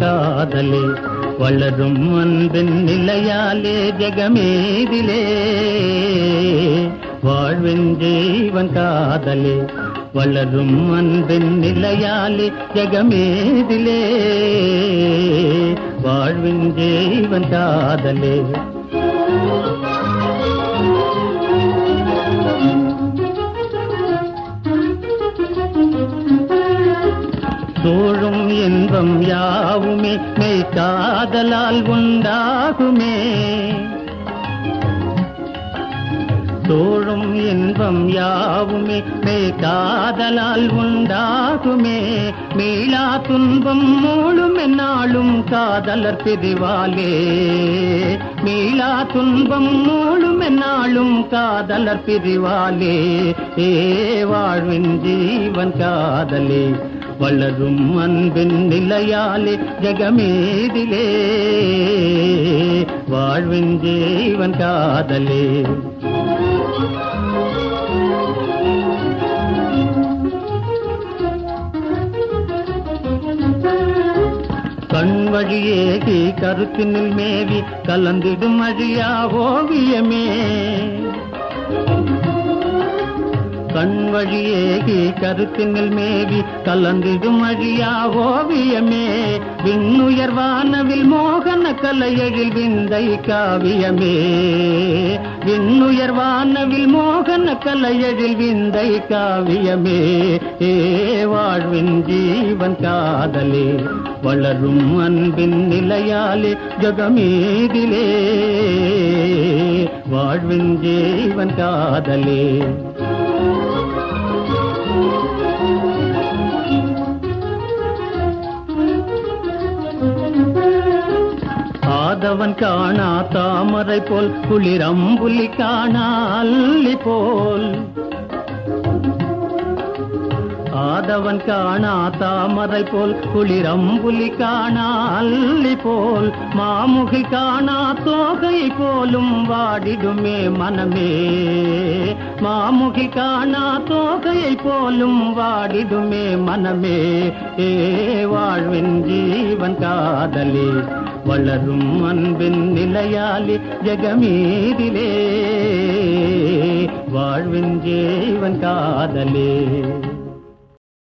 காதலே வளரும் அன்பின் நிலையாலே ஜெகமேதிலே வாழ்வின் ஜீவன் காதலே வளரும் அன்பின் நிலையாலே ஜெகமேதிலே வாழ்வின் ஜீவன் காதலே சூழும் இன்பம் யாவுமே மெய் காதலால் உண்டாகுமே சூழும் இன்பம் யாவுமே மெய் காதலால் உண்டாகுமே மீளா துன்பம் மூழும் என்னாலும் காதலர் பிரிவாலே மீளா துன்பம் மூழும் என்னாலும் காதலர் பிரிவாலே ஏ வாழ்வின் ஜீவன் காதலே வளரும் அன்பின் நிலையாலே ஜெகமேதிலே வாழ்வின் ஜீவன் காதலே கண் வழியேகி கருத்தினில் மேவி கலந்திடும் அழியா ஓவியமே கண் வழியேகி கருத்தினில் மேவி கலந்திடும் அழியா ஓவியமே விண்ணுயர்வானவில் மோகன கலையழில் விந்தை காவியமே விண்ணுயர்வானவில் மோகன கலையழில் விந்தை காவியமே ஏ வாழ்வின் ஜீவன் காதலே வளரும் அன்பின் நிலையாலே ஜகமீதிலே வாழ்வின் ஜீவன் காதலே ஆதவன் காணா தாமரை போல் குளிரம்புலி காணா அல்லி போல் ஆதவன் காணா தாமரை போல் குளிரம்புலி காணா அல்லி போல் மாமுகி காணா தோகை போலும் வாடிடுமே மனமே மாமுகி காணா தோகையை போலும் வாடிடுமே மனமே ஏ வாழ்வின் ஜீவன் காதலே வளரும் அன்பின் நிலையாலி ஜெகமீதிலே வாழ்வின் ஜீவன் காதலே